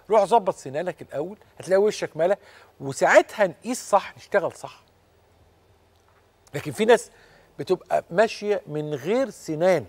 روح ظبط سنانك الاول هتلاقي وشك ملا وساعتها نقيس صح نشتغل صح لكن في ناس بتبقى ماشيه من غير سنان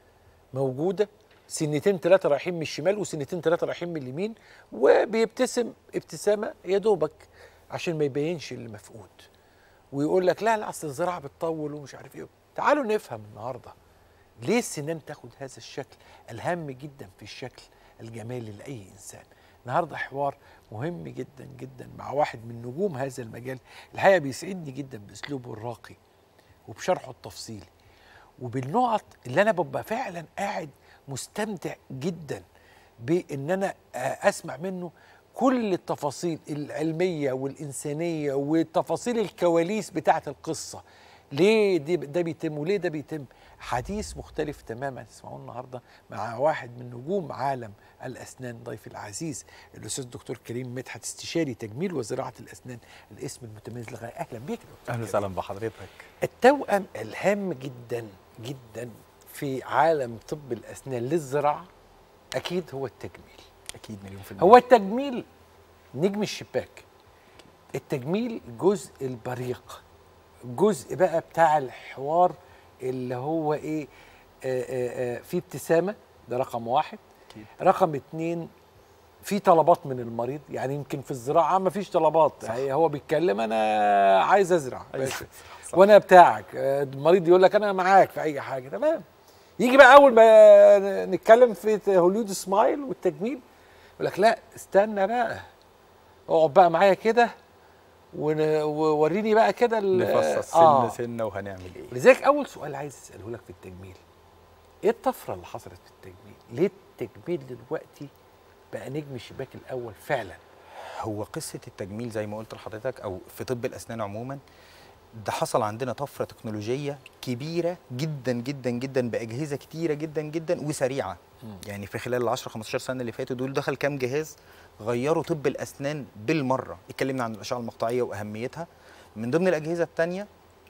موجوده سنتين ثلاثه رايحين من الشمال وسنتين ثلاثه رايحين من اليمين وبيبتسم ابتسامه يا دوبك عشان ما يبينش اللي مفقود ويقول لك لا لا اصل الزراعه بتطول ومش عارف ايه تعالوا نفهم النهارده ليه السنان تاخد هذا الشكل الهام جدا في الشكل الجمالي لاي انسان النهارده حوار مهم جدا جدا مع واحد من نجوم هذا المجال الحقيقه بيسعدني جدا باسلوبه الراقي وبشرحه التفصيلي وبالنقط اللي انا ببقى فعلا قاعد مستمتع جدا بان انا اسمع منه كل التفاصيل العلميه والانسانيه وتفاصيل الكواليس بتاعه القصه ليه دي ده بيتم وليه ده بيتم حديث مختلف تماما تسمعوه النهارده مع واحد من نجوم عالم الاسنان ضيفي العزيز الاستاذ الدكتور كريم مدحت استشاري تجميل وزراعه الاسنان الاسم المتميز للغايه اهلا بيك يا دكتور اهلا وسهلا بحضرتك التوأم الهام جدا جدا في عالم طب الاسنان للزراعه اكيد هو التجميل اكيد مليون في المية هو التجميل نجم الشباك التجميل جزء البريق جزء بقى بتاع الحوار اللي هو ايه آآ آآ في ابتسامه ده رقم واحد أكيد. رقم اتنين في طلبات من المريض يعني يمكن في الزراعه ما فيش طلبات يعني هو بيتكلم انا عايز ازرع أيوة. بس صح. وانا بتاعك آه، المريض يقول لك انا معاك في اي حاجه تمام يجي بقى اول ما نتكلم في هوليود سمايل والتجميل يقول لك لا استنى بقى اقعد بقى معايا كده ون- ووريني بقى كده ال- نفصص سنه آه. سنه وهنعمل ايه لذلك اول سؤال عايز اساله لك في التجميل ايه الطفره اللي حصلت في التجميل ليه التجميل دلوقتي بقى نجم الشباك الاول فعلا هو قصه التجميل زي ما قلت لحضرتك او في طب الاسنان عموما ده حصل عندنا طفره تكنولوجيه كبيره جدا جدا جدا باجهزه كتيره جدا جدا وسريعه يعني في خلال ال 10 15 سنه اللي فاتوا دول دخل كام جهاز غيروا طب الاسنان بالمره اتكلمنا عن الاشعه المقطعيه واهميتها من ضمن الاجهزه الثانيه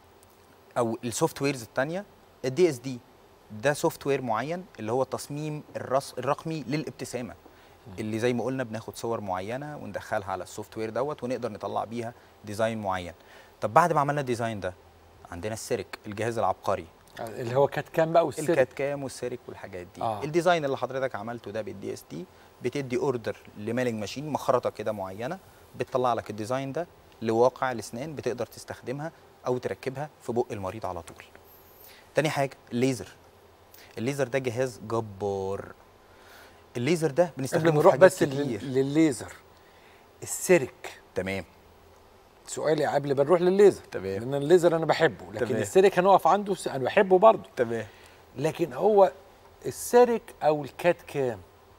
او السوفت ويرز الثانيه الدي اس دي ده سوفت وير معين اللي هو التصميم الرص الرقمي للابتسامه اللي زي ما قلنا بناخد صور معينه وندخلها على السوفت وير دوت ونقدر نطلع بيها ديزاين معين طب بعد ما عملنا الديزاين ده عندنا السيرك الجهاز العبقري اللي هو كات كام بقى والسر الكات كام والسيرك والحاجات دي آه. آه. الديزاين اللي حضرتك عملته ده بالدي اس تي بتدي اوردر لمالنج ماشين مخرطه كده معينه بتطلع لك الديزاين ده لواقع الاسنان بتقدر تستخدمها او تركبها في بق المريض على طول تاني حاجه الليزر الليزر ده جهاز جبار الليزر ده قبل بنستخدمه ما في نروح حاجات بس لل- كتير للليزر السيرك تمام سؤالي قبل ما نروح للليزر تمام. لان الليزر انا بحبه لكن تمام. السيرك هنقف عنده س- انا بحبه برضه تمام لكن هو السيرك او الكات كام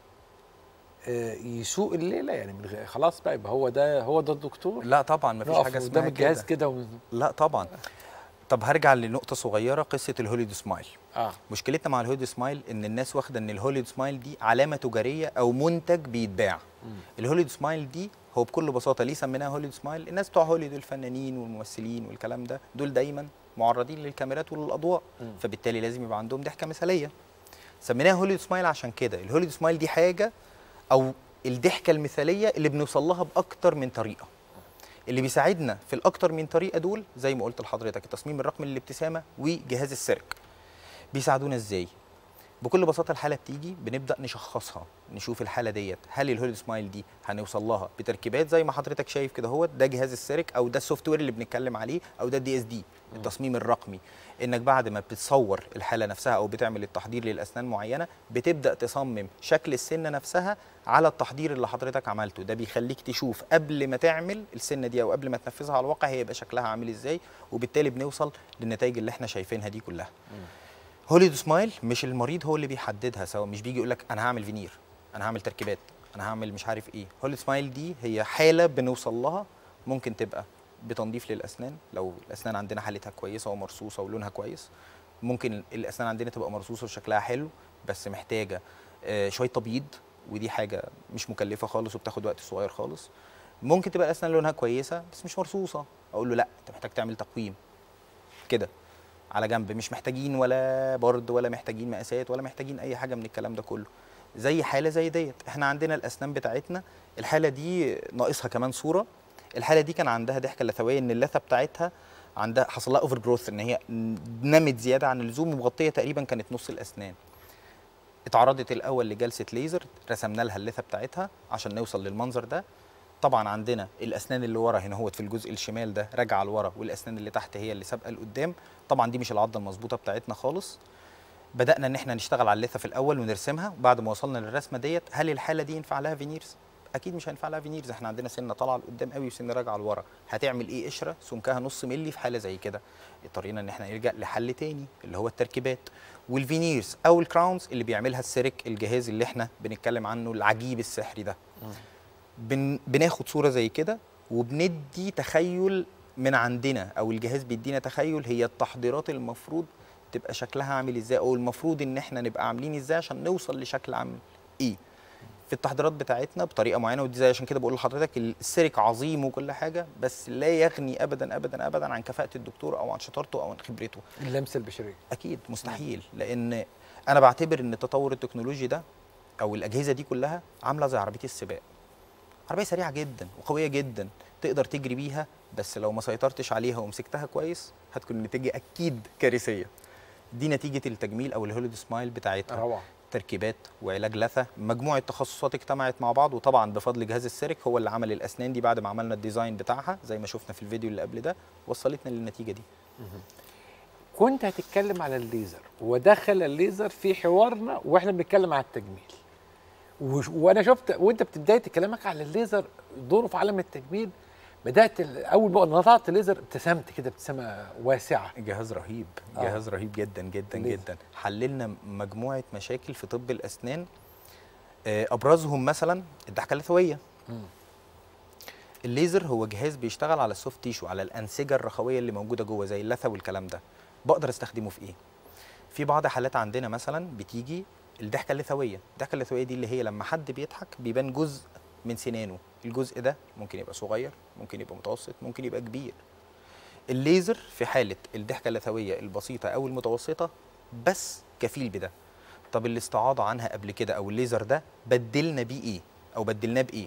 آه، يسوق الليله يعني من غير خلاص بقى يبقى هو ده هو ده الدكتور لا طبعا مفيش نقف حاجه قدام اسمها الجهاز كده كده و... لا طبعا طب هرجع لنقطه صغيره قصه الهوليد سمايل اه مشكلتنا مع الهوليد سمايل ان الناس واخده ان الهوليد سمايل دي علامه تجاريه او منتج بيتباع الهوليد سمايل دي هو بكل بساطه ليه سميناها هوليد سمايل الناس بتوع هوليد الفنانين والممثلين والكلام ده دول دايما معرضين للكاميرات وللاضواء فبالتالي لازم يبقى عندهم ضحكه مثاليه سميناها هوليد سمايل عشان كده الهوليد سمايل دي حاجه او الضحكه المثاليه اللي بنوصل لها باكتر من طريقه اللي بيساعدنا في الاكتر من طريقه دول زي ما قلت لحضرتك التصميم الرقمي للابتسامه وجهاز السيرك بيساعدونا ازاي بكل بساطه الحاله بتيجي بنبدا نشخصها نشوف الحاله ديت هل الهوليد سمايل دي هنوصل لها بتركيبات زي ما حضرتك شايف كده هو ده جهاز السيرك او ده السوفت وير اللي بنتكلم عليه او ده الدي اس دي التصميم الرقمي انك بعد ما بتصور الحاله نفسها او بتعمل التحضير للاسنان معينه بتبدا تصمم شكل السنه نفسها على التحضير اللي حضرتك عملته ده بيخليك تشوف قبل ما تعمل السنه دي او قبل ما تنفذها على الواقع هي يبقى شكلها عامل ازاي وبالتالي بنوصل للنتائج اللي احنا شايفينها دي كلها هوليد سمايل مش المريض هو اللي بيحددها سواء مش بيجي يقول لك انا هعمل فينير انا هعمل تركيبات انا هعمل مش عارف ايه هوليد سمايل دي هي حاله بنوصل لها ممكن تبقى بتنظيف للاسنان لو الاسنان عندنا حالتها كويسه ومرصوصه ولونها كويس ممكن الاسنان عندنا تبقى مرصوصه وشكلها حلو بس محتاجه آه، شويه تبييض ودي حاجه مش مكلفه خالص وبتاخد وقت صغير خالص ممكن تبقى الاسنان لونها كويسه بس مش مرصوصه اقول له لا انت محتاج تعمل تقويم كده على جنب مش محتاجين ولا برد ولا محتاجين مقاسات ولا محتاجين اي حاجه من الكلام ده كله زي حاله زي ديت احنا عندنا الاسنان بتاعتنا الحاله دي ناقصها كمان صوره الحاله دي كان عندها ضحكه لثويه ان اللثه بتاعتها عندها حصل لها اوفر جروث ان هي نمت زياده عن اللزوم ومغطيه تقريبا كانت نص الاسنان اتعرضت الاول لجلسه ليزر رسمنا لها اللثه بتاعتها عشان نوصل للمنظر ده طبعا عندنا الاسنان اللي ورا هنا هوت في الجزء الشمال ده راجعه لورا والاسنان اللي تحت هي اللي سابقه لقدام طبعا دي مش العضه المظبوطه بتاعتنا خالص بدانا ان احنا نشتغل على اللثه في الاول ونرسمها وبعد ما وصلنا للرسمه ديت هل الحاله دي ينفع لها فينيرز اكيد مش هينفع لها فينيرز احنا عندنا سنه طالعه لقدام قوي وسنه راجعه لورا هتعمل ايه قشره سمكها نص ملي في حاله زي كده اضطرينا ان احنا نلجا لحل تاني اللي هو التركيبات والفينيرز او الكراونز اللي بيعملها السيرك الجهاز اللي احنا بنتكلم عنه العجيب السحري ده بن بناخد صوره زي كده وبندي تخيل من عندنا او الجهاز بيدينا تخيل هي التحضيرات المفروض تبقى شكلها عامل ازاي او المفروض ان احنا نبقى عاملين ازاي عشان نوصل لشكل عامل ايه في التحضيرات بتاعتنا بطريقه معينه ودي زي عشان كده بقول لحضرتك السيرك عظيم وكل حاجه بس لا يغني ابدا ابدا ابدا عن كفاءه الدكتور او عن شطارته او عن خبرته اللمسه البشريه اكيد مستحيل لان انا بعتبر ان التطور التكنولوجي ده او الاجهزه دي كلها عامله زي عربيه السباق عربيه سريعه جدا وقويه جدا تقدر تجري بيها بس لو ما سيطرتش عليها ومسكتها كويس هتكون النتيجه اكيد كارثيه دي نتيجه التجميل او الهوليد سمايل بتاعتها روعه تركيبات وعلاج لثه مجموعه تخصصات اجتمعت مع بعض وطبعا بفضل جهاز السيرك هو اللي عمل الاسنان دي بعد ما عملنا الديزاين بتاعها زي ما شفنا في الفيديو اللي قبل ده وصلتنا للنتيجه دي كنت هتتكلم على الليزر ودخل الليزر في حوارنا واحنا بنتكلم على التجميل وش- وانا شفت وانت بتبدايه كلامك على الليزر دوره في عالم التجميل بدات ال- اول ما نطقت الليزر ابتسمت كده ابتسامه واسعه جهاز رهيب آه. جهاز رهيب جدا جدا ليه؟ جدا حللنا مجموعه مشاكل في طب الاسنان آه، ابرزهم مثلا الضحكه اللثويه الليزر هو جهاز بيشتغل على السوفت تيشو على الانسجه الرخويه اللي موجوده جوه زي اللثه والكلام ده بقدر استخدمه في ايه في بعض حالات عندنا مثلا بتيجي الضحكه اللثويه الضحكه اللثويه دي اللي هي لما حد بيضحك بيبان جزء من سنانه الجزء ده ممكن يبقى صغير ممكن يبقى متوسط ممكن يبقى كبير الليزر في حاله الضحكه اللثويه البسيطه او المتوسطه بس كفيل بده طب الاستعاضه عنها قبل كده او الليزر ده بدلنا بيه ايه او بدلناه بايه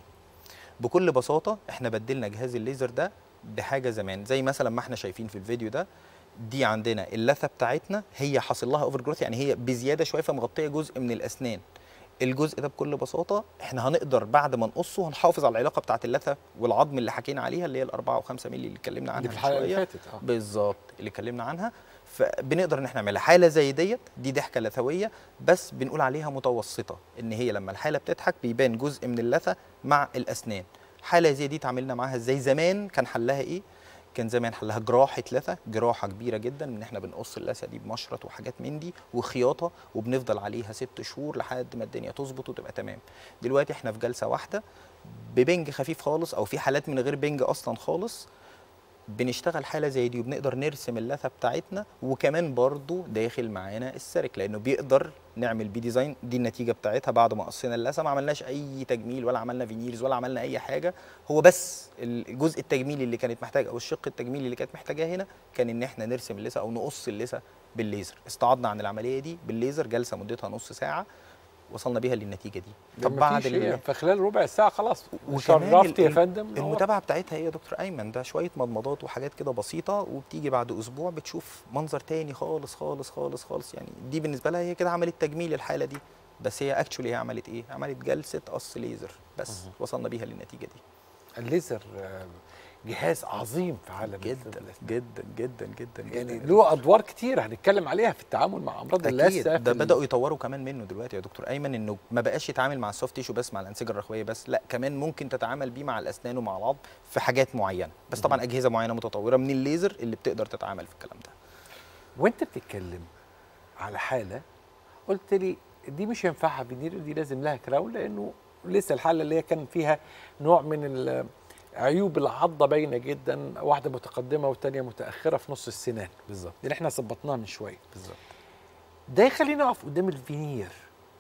بكل بساطه احنا بدلنا جهاز الليزر ده بحاجه زمان زي مثلا ما احنا شايفين في الفيديو ده دي عندنا اللثه بتاعتنا هي حاصل لها اوفر جروث يعني هي بزياده شويه فمغطيه جزء من الاسنان الجزء ده بكل بساطه احنا هنقدر بعد ما نقصه هنحافظ على العلاقه بتاعت اللثه والعظم اللي حكينا عليها اللي هي الأربعة وخمسة مللي اللي اتكلمنا عنها دي في من الحلقه اللي شوية. فاتت اه بالظبط اللي اتكلمنا عنها فبنقدر ان احنا نعملها حاله زي ديت دي ضحكه لثويه بس بنقول عليها متوسطه ان هي لما الحاله بتضحك بيبان جزء من اللثه مع الاسنان حاله زي دي تعاملنا معاها ازاي زمان كان حلها ايه كان زمان حلها جراحه لثه جراحه كبيره جدا ان احنا بنقص اللثه دي بمشرط وحاجات من دي وخياطه وبنفضل عليها ست شهور لحد ما الدنيا تظبط وتبقى تمام دلوقتي احنا في جلسه واحده ببنج خفيف خالص او في حالات من غير بنج اصلا خالص بنشتغل حاله زي دي وبنقدر نرسم اللثه بتاعتنا وكمان برضو داخل معانا السيرك لانه بيقدر نعمل بيه ديزاين دي النتيجه بتاعتها بعد ما قصينا اللثه ما عملناش اي تجميل ولا عملنا فينيرز ولا عملنا اي حاجه هو بس الجزء التجميلي اللي كانت محتاجه او الشق التجميلي اللي كانت محتاجاه هنا كان ان احنا نرسم اللثه او نقص اللثه بالليزر استعضنا عن العمليه دي بالليزر جلسه مدتها نص ساعه وصلنا بيها للنتيجه دي طب بعد ال- في خلال ربع ساعه خلاص وكمان وشرفت يا ال- فندم المتابعه بتاعتها ايه يا دكتور ايمن ده شويه مضمضات وحاجات كده بسيطه وبتيجي بعد اسبوع بتشوف منظر تاني خالص خالص خالص خالص يعني دي بالنسبه لها هي كده عملت تجميل الحاله دي بس هي اكشولي هي عملت ايه عملت جلسه قص ليزر بس مهم. وصلنا بيها للنتيجه دي الليزر آه، جهاز عظيم في عالم جدا الطب. جدا جدا جدا يعني جدا له ادوار كتير هنتكلم عليها في التعامل مع امراض اللثه اكيد في ده ال- بداوا يطوروا كمان منه دلوقتي يا دكتور ايمن انه ما بقاش يتعامل مع السوفت تيشو بس مع الانسجه الرخويه بس لا كمان ممكن تتعامل بيه مع الاسنان ومع العظم في حاجات معينه بس طبعا اجهزه معينه متطوره من الليزر اللي بتقدر تتعامل في الكلام ده وانت بتتكلم على حاله قلت لي دي مش هينفعها فينير دي لازم لها كراون لانه لسه الحاله اللي هي كان فيها نوع من ال- عيوب العضه باينه جدا واحده متقدمه والثانيه متاخره في نص السنان بالظبط اللي احنا ظبطناها من شويه بالظبط ده يخلينا نقف قدام الفينير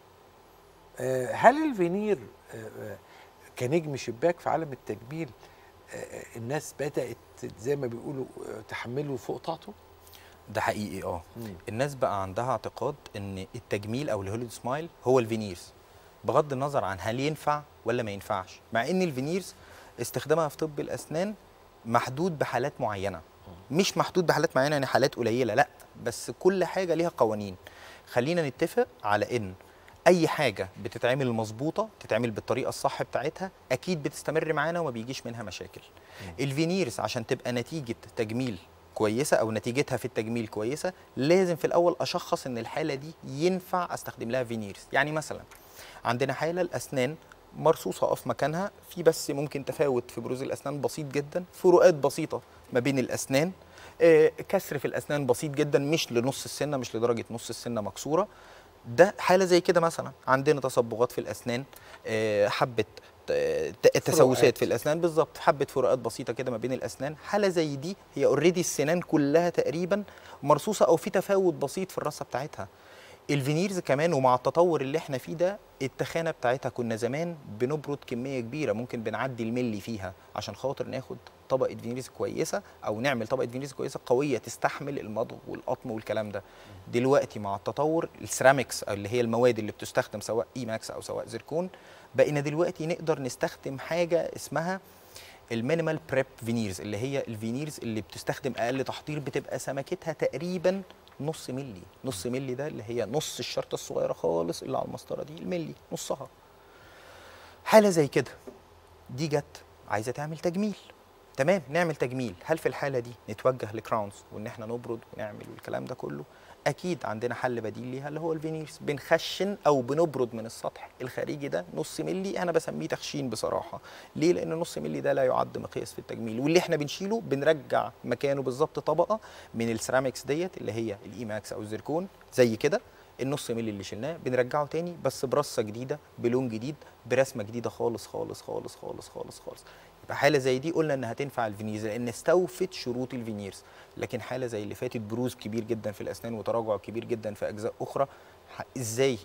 آه، هل الفينير آه، آه، كنجم شباك في عالم التجميل آه، آه، الناس بدات زي ما بيقولوا آه، تحمله فوق طاقته ده حقيقي اه الناس بقى عندها اعتقاد ان التجميل او الهوليود سمايل هو الفينيرز بغض النظر عن هل ينفع ولا ما ينفعش مع ان الفينيرز استخدامها في طب الاسنان محدود بحالات معينه مش محدود بحالات معينه يعني حالات قليله لا بس كل حاجه ليها قوانين خلينا نتفق على ان اي حاجه بتتعمل مظبوطه تتعمل بالطريقه الصح بتاعتها اكيد بتستمر معانا وما بيجيش منها مشاكل الفينيرز عشان تبقى نتيجه تجميل كويسه او نتيجتها في التجميل كويسه لازم في الاول اشخص ان الحاله دي ينفع استخدم لها فينيرز يعني مثلا عندنا حاله الاسنان مرصوصه في مكانها في بس ممكن تفاوت في بروز الاسنان بسيط جدا فروقات بسيطه ما بين الاسنان آه، كسر في الاسنان بسيط جدا مش لنص السنه مش لدرجه نص السنه مكسوره ده حاله زي كده مثلا عندنا تصبغات في الاسنان آه، حبه ت- ت- تسوسات في الاسنان بالظبط حبه فروقات بسيطه كده ما بين الاسنان حاله زي دي هي اوريدي السنان كلها تقريبا مرصوصه او في تفاوت بسيط في الرصه بتاعتها الفينيرز كمان ومع التطور اللي احنا فيه ده التخانه بتاعتها كنا زمان بنبرد كميه كبيره ممكن بنعدي الملي فيها عشان خاطر ناخد طبقه فينيرز كويسه او نعمل طبقه فينيرز كويسه قويه تستحمل المضغ والقطم والكلام ده دلوقتي مع التطور السيراميكس أو اللي هي المواد اللي بتستخدم سواء اي ماكس او سواء زيركون بقينا دلوقتي نقدر نستخدم حاجه اسمها المينيمال بريب فينيرز اللي هي الفينيرز اللي بتستخدم اقل تحضير بتبقى سمكتها تقريبا نص ملي نص ملي ده اللي هي نص الشرطه الصغيره خالص اللي على المسطره دي الملي نصها حاله زي كده دي جت عايزه تعمل تجميل تمام نعمل تجميل هل في الحاله دي نتوجه لكراونز وان احنا نبرد ونعمل والكلام ده كله اكيد عندنا حل بديل ليها اللي هو الفينيرز بنخشن او بنبرد من السطح الخارجي ده نص ملي انا بسميه تخشين بصراحه ليه لان نص ملي ده لا يعد مقياس في التجميل واللي احنا بنشيله بنرجع مكانه بالظبط طبقه من السيراميكس ديت اللي هي الاي ماكس او الزيركون زي كده النص ملي اللي شلناه بنرجعه تاني بس برصه جديده بلون جديد برسمه جديده خالص خالص خالص خالص خالص خالص يبقى حاله زي دي قلنا انها تنفع الفينيرز لان استوفت شروط الفينيرز لكن حاله زي اللي فاتت بروز كبير جدا في الاسنان وتراجع كبير جدا في اجزاء اخرى ح- ازاي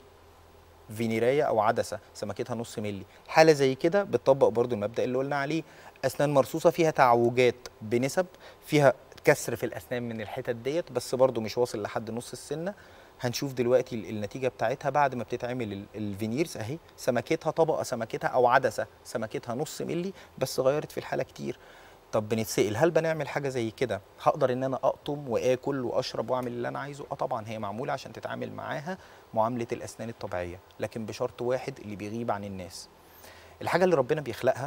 فينيريه او عدسه سمكتها نص ملي حاله زي كده بتطبق برضو المبدا اللي قلنا عليه اسنان مرصوصه فيها تعوجات بنسب فيها كسر في الاسنان من الحتت ديت بس برضو مش واصل لحد نص السنه هنشوف دلوقتي ال- النتيجه بتاعتها بعد ما بتتعمل ال- الفينيرز اهي سمكتها طبقه سمكتها او عدسه سمكتها نص ملي بس غيرت في الحاله كتير طب بنتسال هل بنعمل حاجه زي كده هقدر ان انا اقطم واكل واشرب واعمل اللي انا عايزه اه طبعا هي معموله عشان تتعامل معاها معامله الاسنان الطبيعيه لكن بشرط واحد اللي بيغيب عن الناس الحاجه اللي ربنا بيخلقها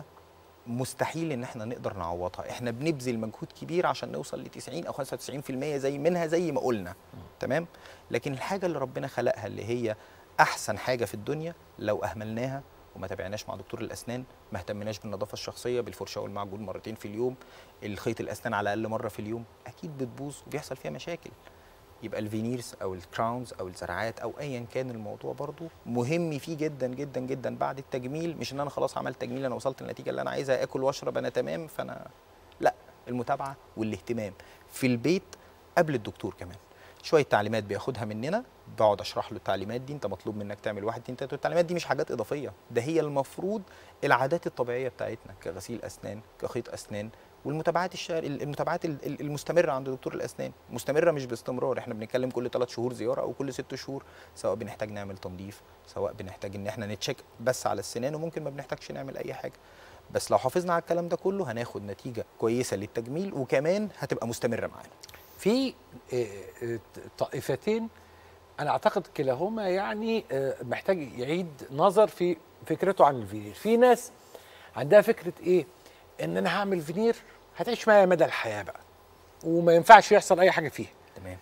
مستحيل ان احنا نقدر نعوضها احنا بنبذل مجهود كبير عشان نوصل ل 90 او 95% زي منها زي ما قلنا تمام لكن الحاجه اللي ربنا خلقها اللي هي احسن حاجه في الدنيا لو اهملناها وما تابعناش مع دكتور الاسنان ما اهتمناش بالنظافه الشخصيه بالفرشه والمعجون مرتين في اليوم الخيط الاسنان على الاقل مره في اليوم اكيد بتبوظ وبيحصل فيها مشاكل يبقى الفينيرز او الكراونز او الزرعات او ايا كان الموضوع برضو مهم فيه جدا جدا جدا بعد التجميل مش ان انا خلاص عملت تجميل انا وصلت للنتيجه اللي انا عايزها اكل واشرب انا تمام فانا لا المتابعه والاهتمام في البيت قبل الدكتور كمان شويه تعليمات بياخدها مننا بقعد اشرح له التعليمات دي انت مطلوب منك تعمل واحد اتنين تلاته التعليمات دي مش حاجات اضافيه ده هي المفروض العادات الطبيعيه بتاعتنا كغسيل اسنان كخيط اسنان والمتابعات الشهر المتابعات ال- ال- المستمره عند دكتور الاسنان مستمره مش باستمرار احنا بنتكلم كل ثلاث شهور زياره او كل ست شهور سواء بنحتاج نعمل تنظيف سواء بنحتاج ان احنا نتشيك بس على السنان وممكن ما بنحتاجش نعمل اي حاجه بس لو حافظنا على الكلام ده كله هناخد نتيجه كويسه للتجميل وكمان هتبقى مستمره معانا في آه، آه، طائفتين انا اعتقد كلاهما يعني آه، محتاج يعيد نظر في فكرته عن الفينير في ناس عندها فكره ايه ان انا هعمل فينير هتعيش معايا مدى الحياه بقى وما ينفعش يحصل اي حاجه فيها تمام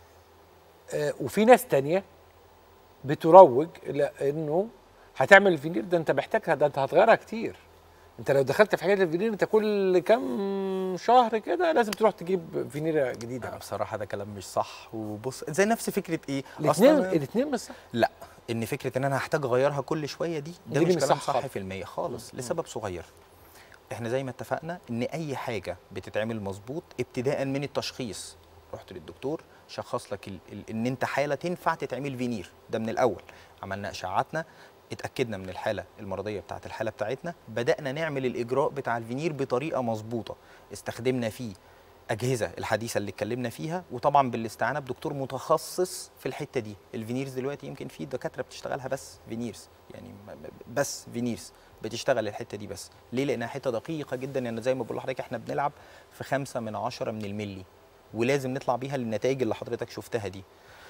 آه، وفي ناس تانية بتروج لانه هتعمل الفينير ده انت محتاجها ده انت هتغيرها كتير انت لو دخلت في حكايه الفينير انت كل كام شهر كده لازم تروح تجيب فينيره جديده لا بصراحه ده كلام مش صح وبص زي نفس فكره ايه الاثنين أصلاً الاثنين مش صح لا ان فكره ان انا هحتاج اغيرها كل شويه دي ده دي مش مش كلام صح صح خالص. في المية خالص لسبب صغير احنا زي ما اتفقنا ان اي حاجه بتتعمل مظبوط ابتداء من التشخيص رحت للدكتور شخص لك ال ال ان انت حاله تنفع تتعمل فينير ده من الاول عملنا اشعاعاتنا اتاكدنا من الحاله المرضيه بتاعه الحاله بتاعتنا بدانا نعمل الاجراء بتاع الفينير بطريقه مظبوطه استخدمنا فيه الاجهزه الحديثه اللي اتكلمنا فيها وطبعا بالاستعانه بدكتور متخصص في الحته دي الفينيرز دلوقتي يمكن في دكاتره بتشتغلها بس فينيرز يعني م- م- بس فينيرز بتشتغل الحته دي بس ليه لانها حته دقيقه جدا يعني زي ما بقول لحضرتك احنا بنلعب في خمسة من عشرة من الملي ولازم نطلع بيها للنتائج اللي حضرتك شفتها دي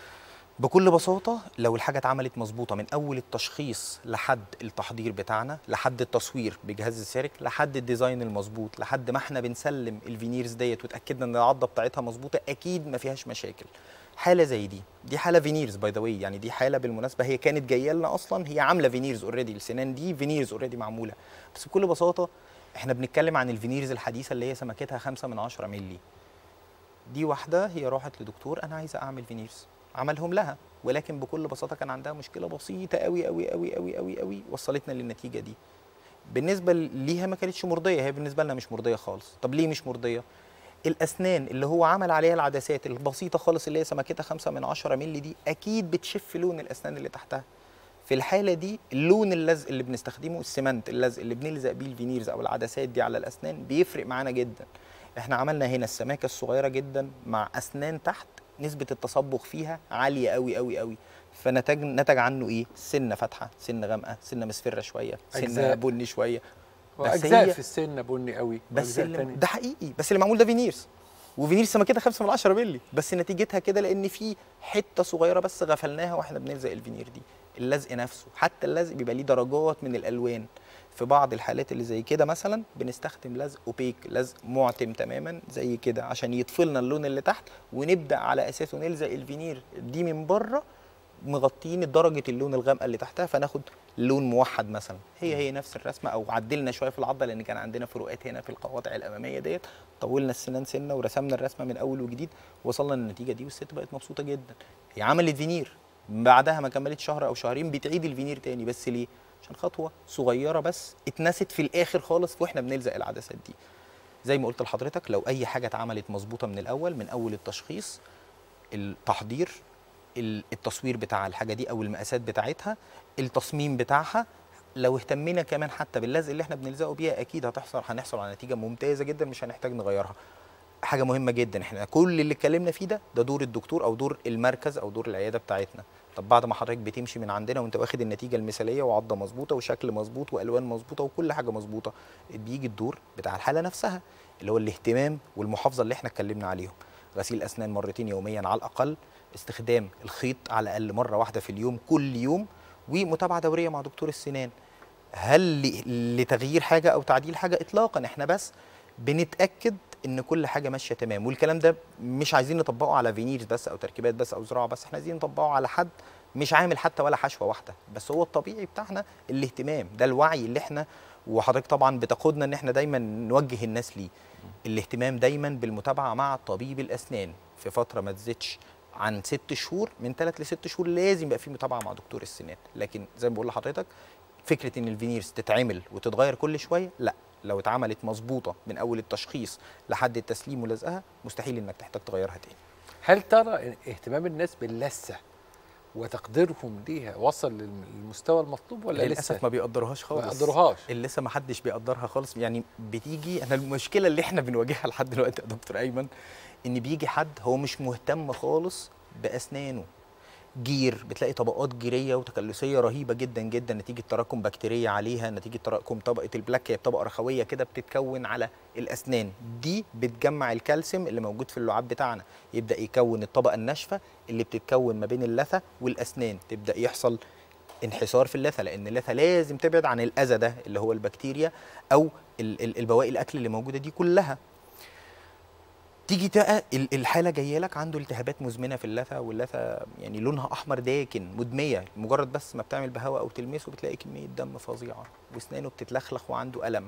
بكل بساطة لو الحاجة اتعملت مظبوطة من أول التشخيص لحد التحضير بتاعنا لحد التصوير بجهاز السيرك لحد الديزاين المظبوط لحد ما احنا بنسلم الفينيرز ديت وتأكدنا ان العضة بتاعتها مظبوطة أكيد ما فيهاش مشاكل حالة زي دي دي حالة فينيرز باي ذا واي يعني دي حالة بالمناسبة هي كانت جاية لنا أصلا هي عاملة فينيرز اوريدي السنان دي فينيرز اوريدي معمولة بس بكل بساطة احنا بنتكلم عن الفينيرز الحديثة اللي هي سمكتها 5 من 10 مللي دي واحده هي راحت لدكتور انا عايزه اعمل فينيرز عملهم لها ولكن بكل بساطه كان عندها مشكله بسيطه قوي قوي قوي قوي قوي قوي وصلتنا للنتيجه دي بالنسبه ليها ما كانتش مرضيه هي بالنسبه لنا مش مرضيه خالص طب ليه مش مرضيه الاسنان اللي هو عمل عليها العدسات البسيطه خالص اللي هي سمكتها 5 من 10 مللي دي اكيد بتشف لون الاسنان اللي تحتها في الحاله دي اللون اللزق اللي بنستخدمه السمنت اللزق اللي بنلزق بيه الفينيرز او العدسات دي على الاسنان بيفرق معانا جدا احنا عملنا هنا السماكه الصغيره جدا مع اسنان تحت نسبه التصبغ فيها عاليه قوي قوي قوي فنتج نتج عنه ايه سنه فاتحه سنه غامقه سنه مصفره شويه سنه أجزاء. بني شويه بس واجزاء هي- في السن بني قوي بس وأجزاء اللي تانية. ده حقيقي بس اللي معمول ده فينيرز وفينيرز سمكتها 5 من 10 مللي بس نتيجتها كده لان في حته صغيره بس غفلناها واحنا بنلزق الفينير دي اللزق نفسه حتى اللزق بيبقى ليه درجات من الالوان في بعض الحالات اللي زي كده مثلا بنستخدم لزق اوبيك لزق معتم تماما زي كده عشان يطفي لنا اللون اللي تحت ونبدا على اساسه نلزق الفينير دي من بره مغطيين درجه اللون الغامقه اللي تحتها فناخد لون موحد مثلا هي هي نفس الرسمه او عدلنا شويه في العضه لان كان عندنا فروقات هنا في القواطع الاماميه ديت طولنا السنان سنه ورسمنا الرسمه من اول وجديد وصلنا للنتيجه دي والست بقت مبسوطه جدا هي عملت فينير بعدها ما كملتش شهر او شهرين بتعيد الفينير تاني بس ليه عشان خطوه صغيره بس اتنست في الاخر خالص واحنا بنلزق العدسات دي زي ما قلت لحضرتك لو اي حاجه اتعملت مظبوطه من الاول من اول التشخيص التحضير ال- التصوير بتاع الحاجه دي او المقاسات بتاعتها التصميم بتاعها لو اهتمينا كمان حتى باللزق اللي احنا بنلزقه بيها اكيد هتحصل هنحصل على نتيجه ممتازه جدا مش هنحتاج نغيرها حاجه مهمه جدا احنا كل اللي اتكلمنا فيه ده ده دور الدكتور او دور المركز او دور العياده بتاعتنا طب بعد ما حضرتك بتمشي من عندنا وانت واخد النتيجه المثاليه وعضه مظبوطه وشكل مظبوط والوان مظبوطه وكل حاجه مظبوطه بيجي الدور بتاع الحاله نفسها اللي هو الاهتمام والمحافظه اللي احنا اتكلمنا عليهم غسيل اسنان مرتين يوميا على الاقل استخدام الخيط على الاقل مره واحده في اليوم كل يوم ومتابعه دوريه مع دكتور السنان هل ل- لتغيير حاجه او تعديل حاجه اطلاقا احنا بس بنتاكد ان كل حاجه ماشيه تمام والكلام ده مش عايزين نطبقه على فينيرز بس او تركيبات بس او زراعه بس احنا عايزين نطبقه على حد مش عامل حتى ولا حشوه واحده بس هو الطبيعي بتاعنا الاهتمام ده الوعي اللي احنا وحضرتك طبعا بتقودنا ان احنا دايما نوجه الناس ليه الاهتمام دايما بالمتابعه مع طبيب الاسنان في فتره ما تزيدش عن ست شهور من ثلاث لست شهور لازم يبقى في متابعه مع دكتور السنان لكن زي ما بقول لحضرتك فكره ان الفينيرز تتعمل وتتغير كل شويه لا لو اتعملت مظبوطه من اول التشخيص لحد التسليم ولزقها مستحيل انك تحتاج تغيرها تاني هل ترى اهتمام الناس باللثه وتقديرهم ليها وصل للم- للمستوى المطلوب ولا لسه للاسف ما بيقدروهاش خالص ما يقدروهاش اللي لسه ما حدش بيقدرها خالص يعني بتيجي احنا المشكله اللي احنا بنواجهها لحد دلوقتي يا دكتور ايمن ان بيجي حد هو مش مهتم خالص باسنانه جير بتلاقي طبقات جيريه وتكلسيه رهيبه جدا جدا نتيجه تراكم بكتيريا عليها نتيجه تراكم طبقه البلاك هي طبقه رخويه كده بتتكون على الاسنان دي بتجمع الكالسيوم اللي موجود في اللعاب بتاعنا يبدا يكون الطبقه الناشفه اللي بتتكون ما بين اللثه والاسنان تبدا يحصل انحسار في اللثه لان اللثه لازم تبعد عن الاذى ده اللي هو البكتيريا او ال- ال- البواقي الاكل اللي موجوده دي كلها تيجي بقى ال- الحاله جايه لك عنده التهابات مزمنه في اللثه واللثه يعني لونها احمر داكن مدميه مجرد بس ما بتعمل بهواء او تلمسه بتلاقي كميه دم فظيعه واسنانه بتتلخلخ وعنده الم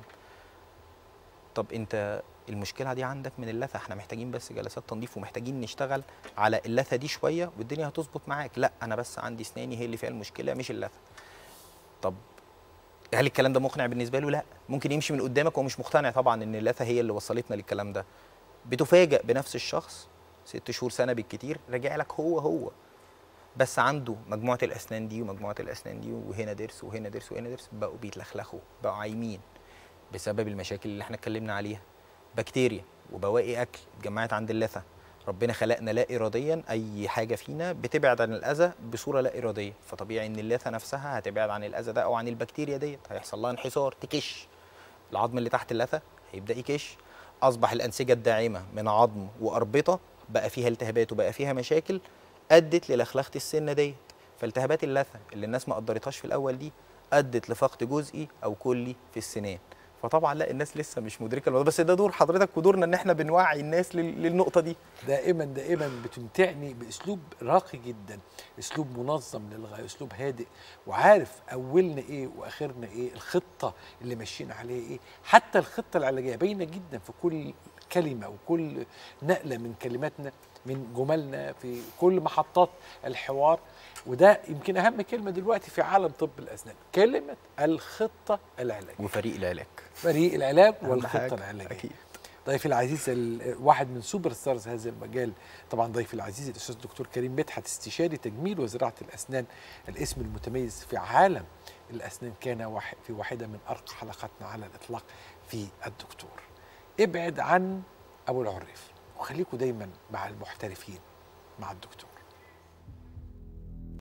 طب انت المشكله دي عندك من اللثه احنا محتاجين بس جلسات تنظيف ومحتاجين نشتغل على اللثه دي شويه والدنيا هتظبط معاك لا انا بس عندي اسناني هي اللي فيها المشكله مش اللثه طب هل الكلام ده مقنع بالنسبه له لا ممكن يمشي من قدامك وهو مش مقتنع طبعا ان اللثه هي اللي وصلتنا للكلام ده بتفاجئ بنفس الشخص ست شهور سنه بالكتير راجع لك هو هو بس عنده مجموعه الاسنان دي ومجموعه الاسنان دي وهنا ضرس وهنا ضرس وهنا ضرس بقوا بيتلخلخوا بقوا عايمين بسبب المشاكل اللي احنا اتكلمنا عليها بكتيريا وبواقي اكل اتجمعت عند اللثه ربنا خلقنا لا اراديا اي حاجه فينا بتبعد عن الاذى بصوره لا اراديه فطبيعي ان اللثه نفسها هتبعد عن الاذى ده او عن البكتيريا ديت هيحصل لها انحسار تكش العظم اللي تحت اللثه هيبدا يكش اصبح الانسجه الداعمه من عظم واربطه بقى فيها التهابات وبقى فيها مشاكل ادت للخلخه السنه ديت فالتهابات اللثه اللي الناس ما قدرتهاش في الاول دي ادت لفقد جزئي او كلي في السنان فطبعا لا الناس لسه مش مدركه الموضوع بس ده دور حضرتك ودورنا ان احنا بنوعي الناس لل- للنقطه دي دائما دائما بتمتعني باسلوب راقي جدا اسلوب منظم للغايه اسلوب هادئ وعارف اولنا ايه واخرنا ايه الخطه اللي ماشيين عليها ايه حتى الخطه العلاجيه باينه جدا في كل كلمه وكل نقله من كلماتنا من جملنا في كل محطات الحوار وده يمكن اهم كلمه دلوقتي في عالم طب الاسنان كلمه الخطه العلاجيه وفريق العلاج فريق العلاج أهم والخطه حاجة. العلاجيه اكيد ضيفي العزيز ال- واحد من سوبر ستارز هذا المجال طبعا ضيفي العزيز الاستاذ الدكتور كريم مدحت استشاري تجميل وزراعه الاسنان الاسم المتميز في عالم الاسنان كان واحد في واحده من ارقى حلقاتنا على الاطلاق في الدكتور ابعد عن ابو العريف وخليكوا دايما مع المحترفين مع الدكتور